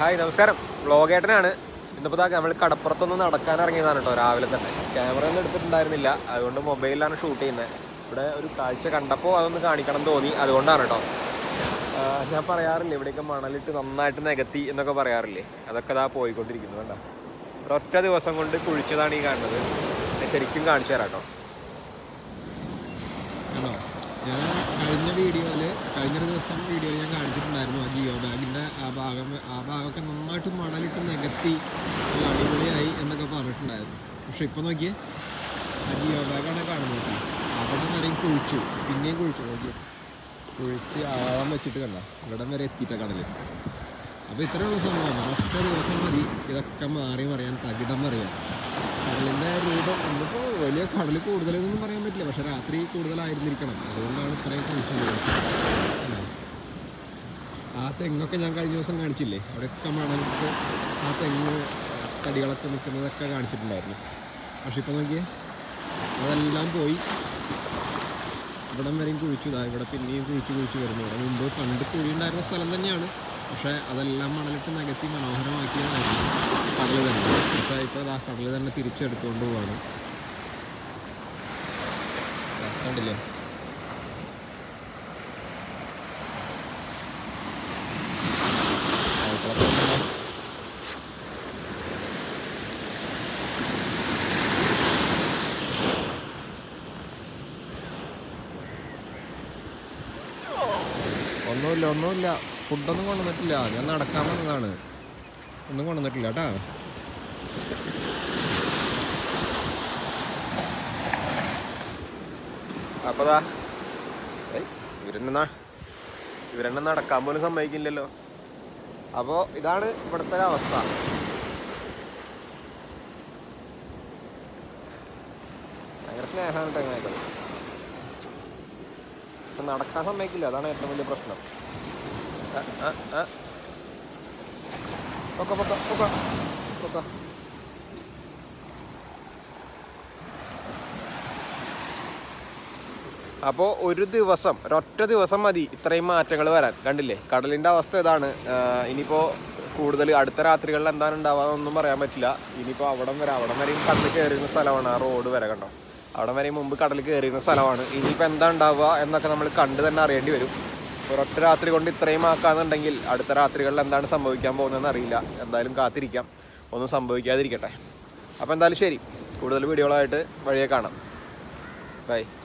Hi നമസ്കാരം വ്ളോഗേട്ടനാണ് ഇന്നിപ്പോൾ താ നമ്മൾ കടപ്പുറത്തൊന്ന് നടക്കാൻ ഇറങ്ങിയതാണ് കേട്ടോ രാവിലെ തന്നെ ക്യാമറ ഒന്നും എടുത്തിട്ടുണ്ടായിരുന്നില്ല അതുകൊണ്ട് മൊബൈലിലാണ് ഷൂട്ട് ചെയ്യുന്നത് ഇവിടെ ഒരു കാഴ്ച കണ്ടപ്പോൾ അതൊന്ന് കാണിക്കണം എന്ന് തോന്നി അതുകൊണ്ടാണ് കേട്ടോ ആ, ഞാൻ പറയാറില്ലേ ഇവിടെയൊക്കെ മണലിട്ട് നന്നായിട്ട് നികത്തി എന്നൊക്കെ പറയാറില്ലേ അതൊക്കെ ഇതാ പോയിക്കൊണ്ടിരിക്കുന്നു വേണ്ട ഒരൊറ്റ ദിവസം കൊണ്ട് കുഴിച്ചതാണ് ഈ കാണുന്നത് ഞാൻ ശരിക്കും കാണിച്ചു തരാം കേട്ടോ ആണോ ഞാൻ കഴിഞ്ഞ വീഡിയോയിൽ കഴിഞ്ഞ ഒരു ദിവസം വീഡിയോയിൽ ഞാൻ കാണിച്ചിട്ടുണ്ടായിരുന്നു ആ ജിയോ ബാഗിൻ്റെ ആ ഭാഗം ആ ഭാഗമൊക്കെ നന്നായിട്ട് മണലിട്ട് നികത്തി നല്ല അടിപൊളിയായി എന്നൊക്കെ പറഞ്ഞിട്ടുണ്ടായിരുന്നു പക്ഷെ ഇപ്പോൾ നോക്കിയേ ആ ജിയോ ബാഗാണ് കാണുന്നത് അവിടെ വരെയും കുഴിച്ചു പിന്നെയും കുഴിച്ചു നോക്കി കുഴിച്ച് ആഴം വെച്ചിട്ട് കണ്ട ഇവിടം വരെ എത്തിയിട്ട കടലിൽ അപ്പോൾ ഇത്രയേ ഉള്ളൂ സംഭവം ഒറ്റ ദിവസം മതി ഇതൊക്കെ മാറി മറിയാൻ തകിടം മറിയാൻ കടലിൻ്റെ രൂപം ഇന്നിപ്പോൾ വലിയ കടൽ കൂടുതലൊന്നും പറയാൻ പറ്റില്ല പക്ഷെ രാത്രി കൂടുതലായിരുന്നിരിക്കണം അതുകൊണ്ടാണ് ഇത്രയും കുഴിച്ചത് ആ തെങ്ങൊക്കെ ഞാൻ കഴിഞ്ഞ ദിവസം കാണിച്ചില്ലേ അവിടെയൊക്കെ മണലിട്ട് ആ തെങ്ങ് തടികളൊക്കെ നിൽക്കുന്നതൊക്കെ കാണിച്ചിട്ടുണ്ടായിരുന്നു പക്ഷെ ഇപ്പോൾ നോക്കിയേ അതെല്ലാം പോയി ഇവിടം വരെയും കുഴിച്ചു ഇതാ ഇവിടെ പിന്നെയും കുഴിച്ച് കുഴിച്ച് വരുന്നു ഇവിടെ മുമ്പ് പണ്ട് കുഴി ഉണ്ടായിരുന്ന സ്ഥലം തന്നെയാണ് പക്ഷേ അതെല്ലാം മണലിട്ട് നികത്തി മനോഹരമാക്കിയതായിരുന്നു കടൽ തന്നെ പക്ഷേ ഇപ്പോൾ ആ കടൽ തന്നെ തിരിച്ചെടുത്തുകൊണ്ട് പോവാണ് ദാ കണ്ടില്ലേ ആൾക്കാരൊക്കെ വന്നോ? ഒന്നുമില്ല ഒന്നുമില്ല ഫുഡൊന്നും കൊണ്ടുവന്നിട്ടില്ല ഞാൻ നടക്കാൻ വന്നതാണ് ഒന്നും കൊണ്ടുവന്നിട്ടില്ല കേട്ടാ അപ്പോൾ ദാ ഏയ് ഇവരെന്നെ ഇവരെന്നെ നടക്കാൻ പോലും സമ്മതിക്കില്ലല്ലോ അപ്പോൾ ഇതാണ് ഇവിടുത്തെ ഒരു അവസ്ഥ ഭയങ്കര സ്നേഹമാണ് കേട്ടോ ഇങ്ങനെയൊക്കെ പക്ഷെ നടക്കാൻ സമ്മതിക്കില്ല അതാണ് ഏറ്റവും വലിയ പ്രശ്നം ആ, ആ, ആ. പൊക്കോ, പൊക്കോ, പൊക്കോ, പൊക്കോ. അപ്പോൾ ഒരു ദിവസം ഒരൊറ്റ ദിവസം മതി ഇത്രയും മാറ്റങ്ങൾ വരാൻ കണ്ടില്ലേ കടലിൻ്റെ അവസ്ഥ ഇതാണ് ആഹ് ഇനിയിപ്പോൾ കൂടുതൽ അടുത്ത രാത്രികളിൽ എന്താണ് ഉണ്ടാവുക ഒന്നും പറയാൻ പറ്റില്ല ഇനിയിപ്പോൾ അവിടം വരെ അവിടം വരെയും കടൽ കയറിയിരുന്ന സ്ഥലമാണ് ആ റോഡ് വരെ കണ്ടോ അവിടം വരെയും മുമ്പ് കടൽ കയറിയിരുന്ന സ്ഥലമാണ് ഇനിയിപ്പോൾ എന്താ ഉണ്ടാവുക എന്നൊക്കെ നമ്മൾ കണ്ട് തന്നെ അറിയേണ്ടി വരും ഒരൊറ്റ രാത്രി കൊണ്ട് ഇത്രയും ആക്കാന്നുണ്ടെങ്കിൽ അടുത്ത രാത്രികളിൽ എന്താണ് സംഭവിക്കാൻ പോകുന്നതെന്ന് അറിയില്ല എന്തായാലും കാത്തിരിക്കാം ഒന്നും സംഭവിക്കാതിരിക്കട്ടെ അപ്പോൾ എന്തായാലും ശരി കൂടുതൽ വീഡിയോകളായിട്ട് വഴിയെ കാണാം ബൈ